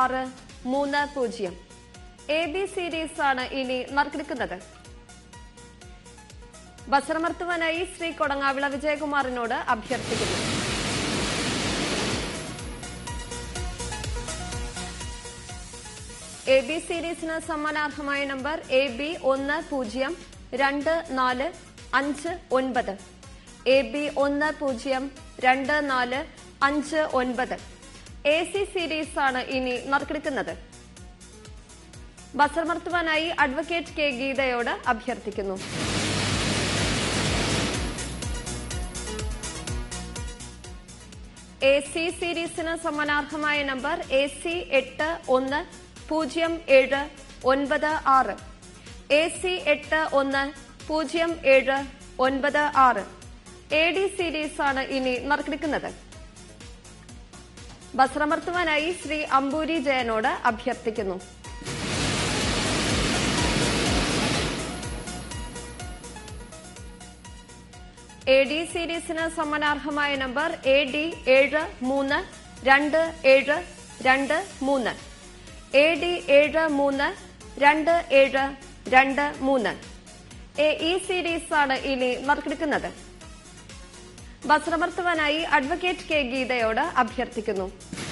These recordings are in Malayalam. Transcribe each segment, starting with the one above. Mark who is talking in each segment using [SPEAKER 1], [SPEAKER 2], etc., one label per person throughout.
[SPEAKER 1] ആറ് മൂന്ന് പൂജ്യം എ ബി സീരീസ് ആണ് ഇനി നറുക്കെടുക്കുന്നത് ബസറമർത്തുവാനായി ശ്രീ കൊടങ്ങാവിള വിജയകുമാറിനോട് അഭ്യർത്ഥിക്കുന്നു എ ബി സീരീസിന് സമ്മാനാർഹമായ നമ്പർ എ ബി ഒന്ന് പൂജ്യം രണ്ട് നാല് അഞ്ച് ഒൻപത് എ ബി ഒന്ന് പൂജ്യം രണ്ട് നാല് അഞ്ച് ഒൻപത് എ സി സീരീസ് ആണ് ഇനി നറുക്കെടുക്കുന്നത് ബസർമർത്തുവാനായി അഡ്വക്കേറ്റ് കെ ഗീതയോട് അഭ്യർത്ഥിക്കുന്നു എ സി സീരീസിന് സമ്മാനാർഹമായ നമ്പർ എ സി എട്ട് ഒന്ന് പൂജ്യം ഏഴ് ഒൻപത് ആറ് എ സി എട്ട് ഒന്ന് പൂജ്യം ഏഴ് ഒൻപത് ആറ് എ ഡി സീരീസ് ആണ് ഇനി നറുക്കെടുക്കുന്നത് ബസ്രമർത്തുവാനായി ശ്രീ അമ്പൂരി ജയനോട് അഭ്യർത്ഥിക്കുന്നു എ ഡി സീരീസിന് സമ്മാനാർഹമായ നമ്പർ എ ഡി ഏഴ് മൂന്ന് രണ്ട് ഏഴ് രണ്ട് മൂന്ന് എ ഡി ഏഴ് മൂന്ന് രണ്ട് ഏഴ് രണ്ട് മൂന്ന് എ ഇ സീരീസ് ആണ് ഇനി നറുക്കെടുക്കുന്നത് ബസ്രമർത്തുവാനായി അഡ്വക്കേറ്റ് കെ ഗീതയോട് അഭ്യർത്ഥിക്കുന്നു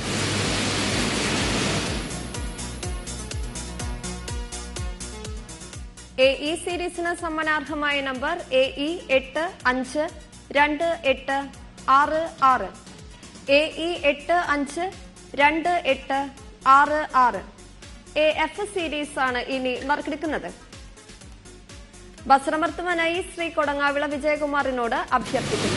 [SPEAKER 1] എ ഇ സീരീസിന് സമ്മാനാർഹമായ നമ്പർ എ ഇ എട്ട് അഞ്ച് രണ്ട് എട്ട് ആറ് ആറ് എ ഇ എട്ട് അഞ്ച് രണ്ട് എട്ട് ആറ് ആറ് എ എഫ് സീരീസ് ആണ് ഇനി നറുക്കെടുക്കുന്നത് ബസ്രമർത്തുവാനായി ശ്രീ കൊടങ്ങാവിള വിജയകുമാറിനോട് അഭ്യർത്ഥിക്കുന്നു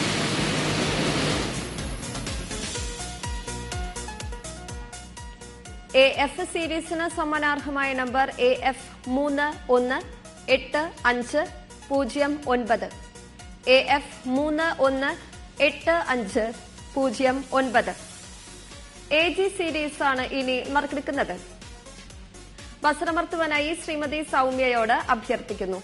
[SPEAKER 1] എ എഫ് സീരീസിന് സമ്മാനാർഹമായ നമ്പർ എ എഫ് മൂന്ന് ഒന്ന് എട്ട് അഞ്ച് പൂജ്യം ഒൻപത് എ എഫ് മൂന്ന് ഒന്ന് എട്ട് അഞ്ച് പൂജ്യം ഒൻപത് എ ജി സീരീസ് ആണ് ഇനി നറുക്കെടുക്കുന്നത് ബസറമർത്തുവാനായി ശ്രീമതി സൗമ്യയോട് അഭ്യർത്ഥിക്കുന്നു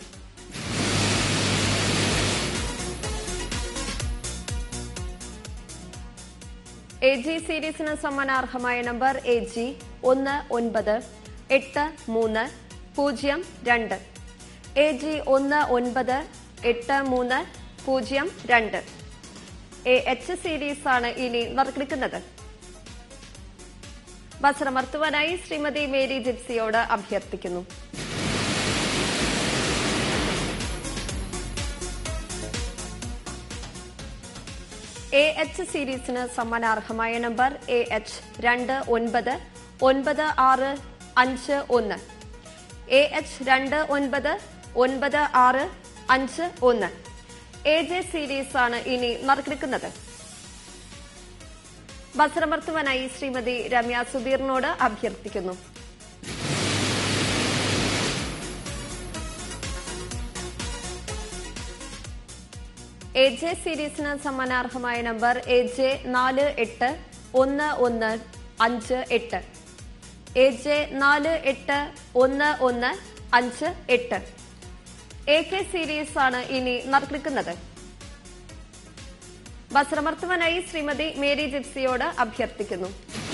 [SPEAKER 1] എ ജി സീരീസിന് സമ്മാനാർഹമായ നമ്പർ എ ജി ഒന്ന് ഒൻപത് എട്ട് മൂന്ന് പൂജ്യം രണ്ട് എ ജി ഒന്ന് ഒൻപത് എട്ട് മൂന്ന് പൂജ്യം രണ്ട് എ എച്ച് സീരീസ് ആണ് ഇനി നറുക്കെടുക്കുന്നത് ബസറമർത്തുവാനായി ശ്രീമതി മേരി ജിപ്സിയോട് അഭ്യർത്ഥിക്കുന്നു എ എച്ച് സീരീസിന് സമ്മാനാർഹമായ നമ്പർ എ എച്ച് രണ്ട് ഒൻപത് ഒൻപത് ആറ് അഞ്ച് ഒന്ന് എ എച്ച് രണ്ട് ഒൻപത് ഒൻപത് ആറ് അഞ്ച് ഒന്ന് എ ജെ സീരീസ് ആണ് ഇനി നറുക്കെടുക്കുന്നത് ബസറമർത്തുവാനായി ശ്രീമതി രമ്യ സുധീറിനോട് അഭ്യർത്ഥിക്കുന്നു എ ജെ സീരീസിന് സമ്മാനാർഹമായ നമ്പർ എ ജെ നാല് എട്ട് ഒന്ന് ഒന്ന് അഞ്ച് എട്ട് എ ജെ നാല് എട്ട് ഒന്ന് ഒന്ന് അഞ്ച് എട്ട് എ കെ സീരീസ് ആണ് ഇനി നറുക്കെടുക്കുന്നത് ബസ്രമർത്തുവാനായി ശ്രീമതി മേരി ജിപ്സിയോട് അഭ്യർത്ഥിക്കുന്നു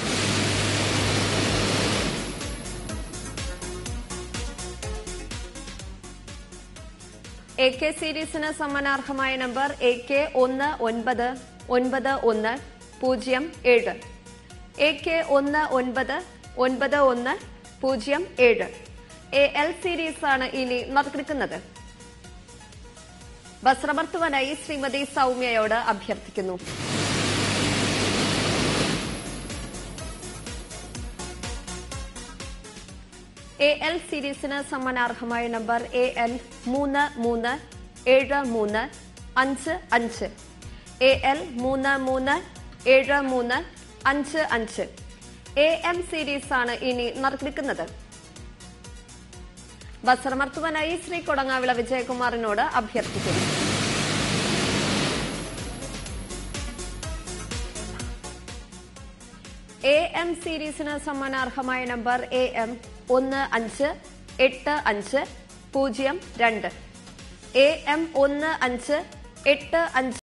[SPEAKER 1] എ കെ സീരീസിന് സമ്മാനാർഹമായ നമ്പർ എ കെ ഒന്ന് ഒൻപത് ഒൻപത് ഒന്ന് പൂജ്യം ഏഴ് എ കെ ഒന്ന് ഒൻപത് ഒൻപത് ഒന്ന് പൂജ്യം ഏഴ് എ എൽ സീരീസ് ആണ് ഇനി നറുക്കെടുക്കുന്നത് ബസ്രമർത്തുവാനായി ശ്രീമതി സൗമ്യയോട് അഭ്യർത്ഥിക്കുന്നു എ എൽ സീരീസിന് സമ്മാനാർഹമായ നമ്പർ എ എൽ മൂന്ന് മൂന്ന് ഏഴ് മൂന്ന് അഞ്ച് അഞ്ച് എ എൽ മൂന്ന് മൂന്ന് ഏഴ് മൂന്ന് അഞ്ച് അഞ്ച് എ എം സീരീസ് ആണ് ഇനി നറുക്കെടുക്കുന്നത് ബസറമർത്തുവാനായി ശ്രീ കൊടങ്ങാവിള വിജയകുമാറിനോട് അഭ്യർത്ഥിക്കുന്നു എ എം സീരീസിന് സമ്മാനാർഹമായ നമ്പർ എ എം ഒന്ന് അഞ്ച് എട്ട് അഞ്ച് പൂജ്യം രണ്ട് എ എം ഒന്ന് അഞ്ച് എട്ട് അഞ്ച്